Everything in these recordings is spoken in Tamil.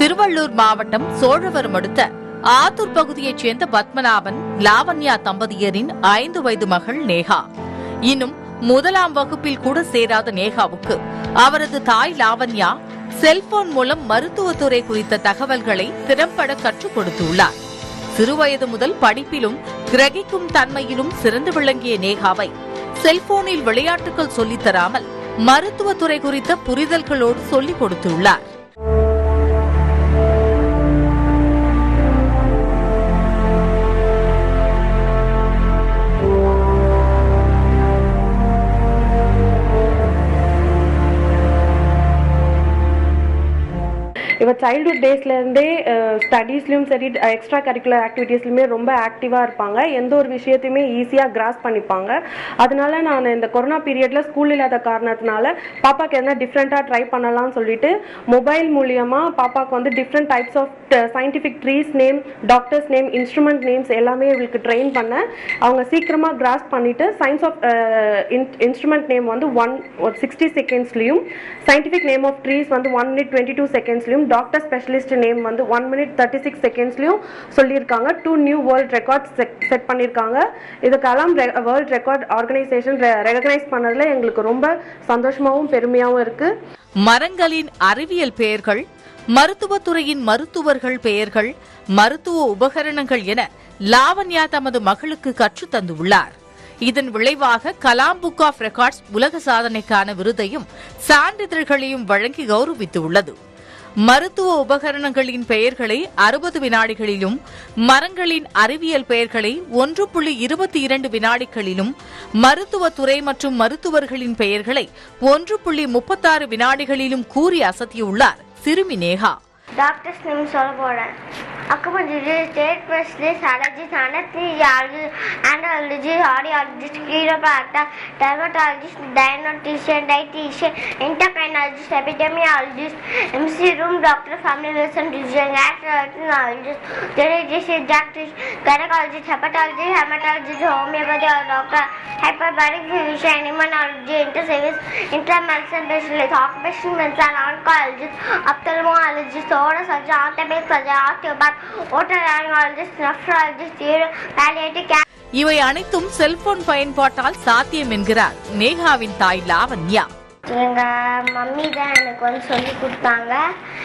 திருவள்ளூர் மாவட்டம் சோழவரம் அடுத்த ஆத்தூர் பகுதியைச் சேர்ந்த பத்மநாபன் லாவண்யா தம்பதியரின் ஐந்து வயது மகள் நேகா இன்னும் முதலாம் வகுப்பில் கூட சேராத நேகாவுக்கு அவரது தாய் லாவண்யா செல்போன் மூலம் மருத்துவத்துறை குறித்த தகவல்களை திறம்பட கற்றுக் கொடுத்துள்ளார் சிறுவயது முதல் படிப்பிலும் கிரகிக்கும் தன்மையிலும் சிறந்து விளங்கிய நேகாவை செல்போனில் விளையாட்டுகள் சொல்லித் தராமல் மருத்துவத்துறை குறித்த புரிதல்களோடு சொல்லிக் கொடுத்துள்ளார் இவ சைல்ட்ஹுட் டேஸ்லேருந்தே ஸ்டடீஸ்லையும் சரி எக்ஸ்ட்ரா கரிக்குலர் ஆக்டிவிட்டீஸ்லையுமே ரொம்ப ஆக்டிவாக இருப்பாங்க எந்த ஒரு விஷயத்தையுமே ஈஸியாக கிராஸ் பண்ணிப்பாங்க அதனால நான் இந்த கொரோனா பீரியடில் ஸ்கூல் இல்லாத காரணத்தினால பாப்பாக்கு எதனா டிஃப்ரெண்ட்டாக ட்ரை பண்ணலாம்னு சொல்லிட்டு மொபைல் மூலியமாக பாப்பாக்கு வந்து different types of scientific trees name doctors name instrument names எல்லாமே இவளுக்கு ட்ரெயின் பண்ணேன் அவங்க சீக்கிரமாக கிராஸ் பண்ணிட்டு சயின்ஸ் ஆஃப் இன்ஸ்ட்ருமெண்ட் நேம் வந்து ஒன் ஒரு சிக்ஸ்டி செகண்ட்ஸ்லையும் சயின்டிஃபிக் நேம் ஆஃப் ட்ரீஸ் வந்து ஒன் மினிட் டுவெண்ட்டி டூ செகண்ட்ஸ்லையும் டாக்டர் ஸ்பெஷலிஸ்ட் நேம் வந்து ஒன் மினிட் தேர்ட்டி சிக்ஸ் செகண்ட்ஸ்லையும் சொல்லியிருக்காங்க two new world record set பண்ணியிருக்காங்க இதுக்கெல்லாம் வேர்ல்ட் ரெக்கார்ட் ஆர்கனைசேஷன் ரெகனைஸ் பண்ணதில் எங்களுக்கு ரொம்ப சந்தோஷமாகவும் பெருமையாகவும் இருக்குது மரங்களின் அறிவியல் பெயர்கள் மருத்துவத்துறையின் மருத்துவர்கள் பெயர்கள் மருத்துவ உபகரணங்கள் என லாவண்யா தமது மகளுக்கு கற்றுத் தந்துள்ளார் இதன் விளைவாக கலாம் புக் ஆஃப் ரெக்கார்ட்ஸ் உலக சாதனைக்கான விருதையும் சான்றிதழ்களையும் வழங்கி கௌரவித்துள்ளது மருத்துவ உபகரணங்களின் பெயர்களை அறுபது வினாடிகளிலும் மரங்களின் அறிவியல் பெயர்களை ஒன்று புள்ளி இருபத்தி இரண்டு வினாடிகளிலும் மருத்துவத்துறை மற்றும் மருத்துவர்களின் பெயர்களை ஒன்று புள்ளி முப்பத்தாறு வினாடிகளிலும் கூறி அசத்தியுள்ளார் சிறுமி நேஹா டாக்டர்ஸ் நேம் சொல்ல போகிறேன் acupuncture state specialist allergist anaesthesiologist andrologist audiologist chiropractor dermatologist டயனோட்டிஷியன் dietitian endocrinologist epidemiologist MC room doctor family medicine physician gastroenterologist geneticist doctors gynaecologist hepatologist haematologist homeopathy doctor hyperbaric physician immunology inter service inter medicine specialist occupation medicine oncologist ophthalmologist oral surgeon orthopaedic surgeon osteopath otolaryngologist nephrologist palliative care இவை அனைத்தும் செல்போன் பயன்பாட்டால் சாத்தியம் என்கிறார் நேஹாவின் தாய் லாவண்யா எங்கள் மம்மி தான் எனக்கு வந்து சொல்லி கொடுத்தாங்க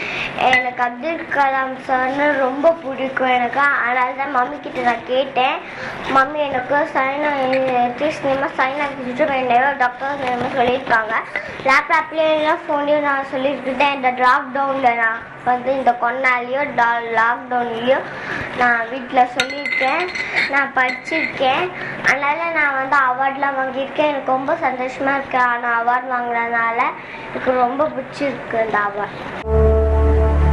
எனக்கு அப்துல் கலாம் சார்னு ரொம்ப பிடிக்கும் எனக்கு அதனால தான் மம்மி கிட்ட நான் கேட்டேன் மம்மி எனக்கு சைனா டீஸ் நேமாக சைனா நேம் டாக்டர் நேம் சொல்லியிருக்காங்க லேப்டாப்லேயும் ஃபோன்லேயும் நான் சொல்லியிருக்கேன் இந்த லாக் டவுனில் நான் வந்து இந்த கொண்டாலேயோ டா லாக்டவுன்லேயோ நான் வீட்டில் சொல்லியிருக்கேன் நான் படிச்சிருக்கேன் அதனால் நான் வந்து அவார்ட்லாம் வாங்கியிருக்கேன் எனக்கு ரொம்ப சந்தோஷமாக இருக்கு நான் அவார்ட் வாங்கினதுனால எனக்கு ரொம்ப பிடிச்சிருக்கு இந்த அவார்ட்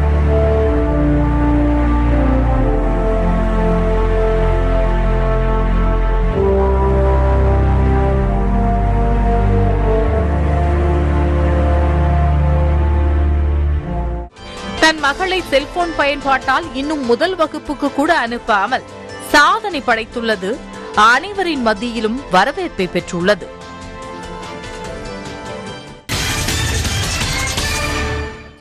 தன் மகளை செல்போன் பயன்பாட்டால் இன்னும் முதல் வகுப்புக்கு கூட அனுப்பாமல் சாதனை படைத்துள்ளது அனைவரின் மத்தியிலும் வரவேற்பை பெற்றுள்ளது